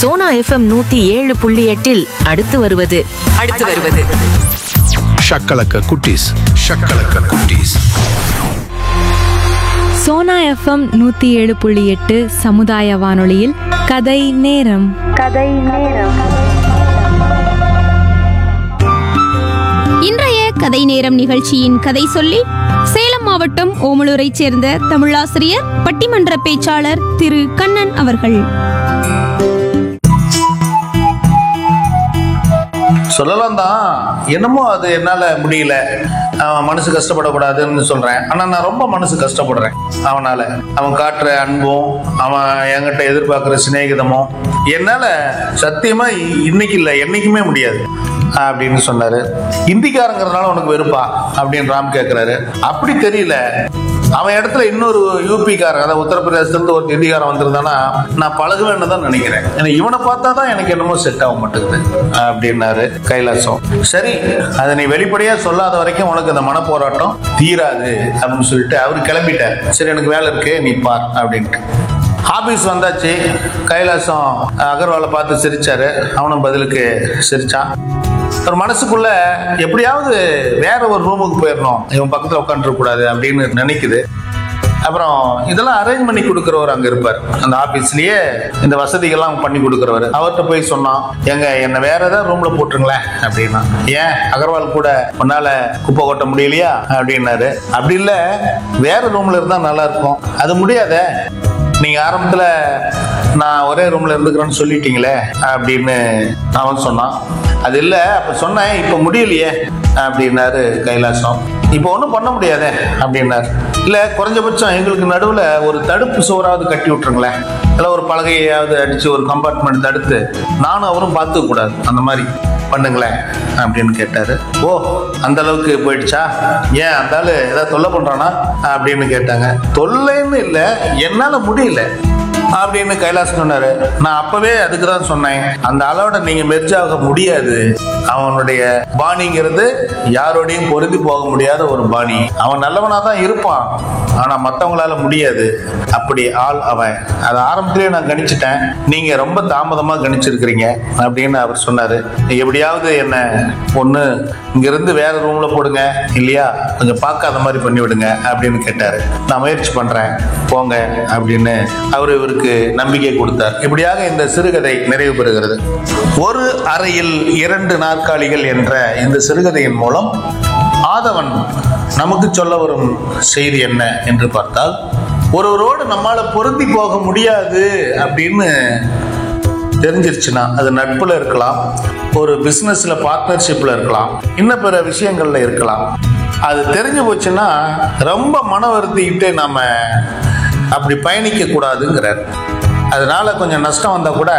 Sona FM நூத்தி ஏழு புள்ளி எட்டில் அடுத்து வருவது அடுத்து வருவது ஷக்கலக்க குட்டீஸ் ஷக்கலக்க குட்டீஸ் சோனா எஃப்எம் நூற்றி ஏழு புள்ளி எட்டு சமுதாய வானொலியில் கதை நேரம் இன்றைய கதை நேரம் நிகழ்ச்சியின் கதை சொல்லி சேலம் மாவட்டம் ஓமலூரைச் சேர்ந்த தமிழாசிரியர் பட்டிமன்ற பேச்சாளர் திரு கண்ணன் அவர்கள் சொல்லலாம் தான் என்னமோ அது என்னால் முடியல அவன் மனசு கஷ்டப்படக்கூடாதுன்னு சொல்கிறேன் ஆனால் நான் ரொம்ப மனசு கஷ்டப்படுறேன் அவனால் அவன் காட்டுற அன்பும் அவன் என்கிட்ட எதிர்பார்க்குற சிநேகிதமும் என்னால் சத்தியமாக இன்னைக்கு இல்லை என்றைக்குமே முடியாது அப்படின்னு சொன்னாரு இந்திக்காரங்கிறதுனால உனக்கு வெறுப்பா அப்படின்னு ராம் கேட்குறாரு அப்படி தெரியல அவன் இடத்துல இன்னொரு யூபிக்காரன் அதாவது உத்தரப்பிரதேசத்துலேருந்து ஒரு ஹிந்திக்காரன் வந்திருந்தானா நான் பழகுவேன்னு தான் நினைக்கிறேன் ஏன்னா இவனை பார்த்தா தான் எனக்கு என்னமோ செட் ஆக மாட்டேங்குது அப்படின்னாரு கைலாசம் சரி அதை நீ வெளிப்படையா சொல்லாத வரைக்கும் உனக்கு அந்த மனப்போராட்டம் தீராது அப்படின்னு சொல்லிட்டு அவர் கிளம்பிட்டார் சரி எனக்கு வேலை இருக்கு நீ பார் அப்படின்ட்டு ஆபீஸ் வந்தாச்சு கைலாசம் அகர்வாலை பார்த்து சிரிச்சாரு அவனும் பதிலுக்கு சிரிச்சான் ஒரு மனசுக்குள்ள எப்படியாவது வேற ஒரு ரூமுக்கு போயிடணும் இவன் பக்கத்துல உட்காந்துருக்க கூடாது அப்படின்னு நினைக்குது அப்புறம் இதெல்லாம் அரேஞ்ச் பண்ணி கொடுக்குறவர் அங்க இருப்பார் அந்த ஆபீஸ்லயே இந்த வசதிகள்லாம் பண்ணி கொடுக்குறவர் அவர்கிட்ட போய் சொன்னான் எங்க என்ன வேற ஏதாவது ரூம்ல போட்டுருங்களேன் அப்படின்னா ஏன் அகர்வால் கூட உன்னால குப்பை கொட்ட முடியலையா அப்படின்னாரு அப்படி இல்ல வேற ரூம்ல இருந்தா நல்லா இருக்கும் அது முடியாதே நீங்க ஆரம்பத்துல நான் ஒரே ரூம்ல இருந்துக்கிறேன்னு சொல்லிட்டீங்களே அப்படின்னு அவன் சொன்னான் அது இல்ல அப்ப சொன்னேன் இப்ப முடியலையே அப்படின்னாரு கைலாசம் இப்போ ஒன்றும் பண்ண முடியாதே அப்படின்னாரு இல்ல குறைஞ்சபட்சம் எங்களுக்கு நடுவுல ஒரு தடுப்பு சுவராவது கட்டி விட்டுருங்களேன் இல்லை ஒரு பலகையாவது அடிச்சு ஒரு கம்பார்ட்மெண்ட் தடுத்து நானும் அவரும் பார்த்துக்க கூடாது அந்த மாதிரி பண்ணுங்களேன் அப்படின்னு கேட்டாரு ஓ அந்த அளவுக்கு போயிடுச்சா ஏன் அந்த ஆளு ஏதாவது தொல்லை பண்றானா அப்படின்னு கேட்டாங்க தொல்லைன்னு இல்லை என்னால முடியல அப்படின்னு கைலாஸ் சொன்னாரு நான் அப்பவே அதுக்கு தான் சொன்னேன் அந்த அளவோட நீங்க மெர்ஜ் ஆக முடியாது அவனுடைய பாணிங்கிறது யாரோடையும் பொருந்தி போக முடியாத ஒரு பாணி அவன் நல்லவனா தான் இருப்பான் ஆனா மத்தவங்களால முடியாது அப்படி ஆள் அவன் அதை ஆரம்பத்திலேயே நான் கணிச்சிட்டேன் நீங்க ரொம்ப தாமதமா கணிச்சிருக்கிறீங்க அப்படின்னு அவர் சொன்னாரு எப்படியாவது என்ன ஒண்ணு இங்க இருந்து வேற ரூம்ல போடுங்க இல்லையா கொஞ்சம் பார்க்காத மாதிரி பண்ணி விடுங்க அப்படின்னு கேட்டாரு நான் முயற்சி பண்றேன் போங்க அப்படின்னு அவர் இவருக்கு நம்பிக்கை கொடுத்தார் இப்படியாக இந்த சிறுகதை நிறைவு பெறுகிறது ஒரு அறையில் இரண்டு நாற்காலிகள் என்ற இந்த சிறுகதையின் மூலம் ஆதவன் நமக்கு சொல்ல வரும் செய்தி என்ன என்று பார்த்தால் ஒருவரோடு நம்மால பொருந்தி போக முடியாது அப்படின்னு தெரிஞ்சிருச்சுன்னா அது நட்புல இருக்கலாம் ஒரு பிசினஸ்ல பார்ட்னர்ஷிப்ல இருக்கலாம் இன்னும் பிற விஷயங்கள்ல இருக்கலாம் அது தெரிஞ்சு போச்சுன்னா ரொம்ப மன வருத்திக்கிட்டு நாம அப்படி பயணிக்க கூடாதுங்கிறார் அதனால கொஞ்சம் நஷ்டம் வந்தா கூட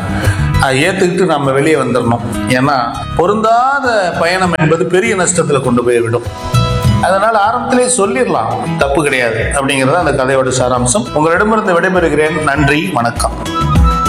அதை ஏத்துக்கிட்டு நம்ம வெளியே வந்துடணும் ஏன்னா பொருந்தாத பயணம் என்பது பெரிய நஷ்டத்துல கொண்டு போய் விடும் அதனால ஆரம்பத்திலே சொல்லிடலாம் தப்பு கிடையாது அப்படிங்கிறது அந்த கதையோட சாராம்சம் உங்களிடமிருந்து விடைபெறுகிறேன் நன்றி வணக்கம்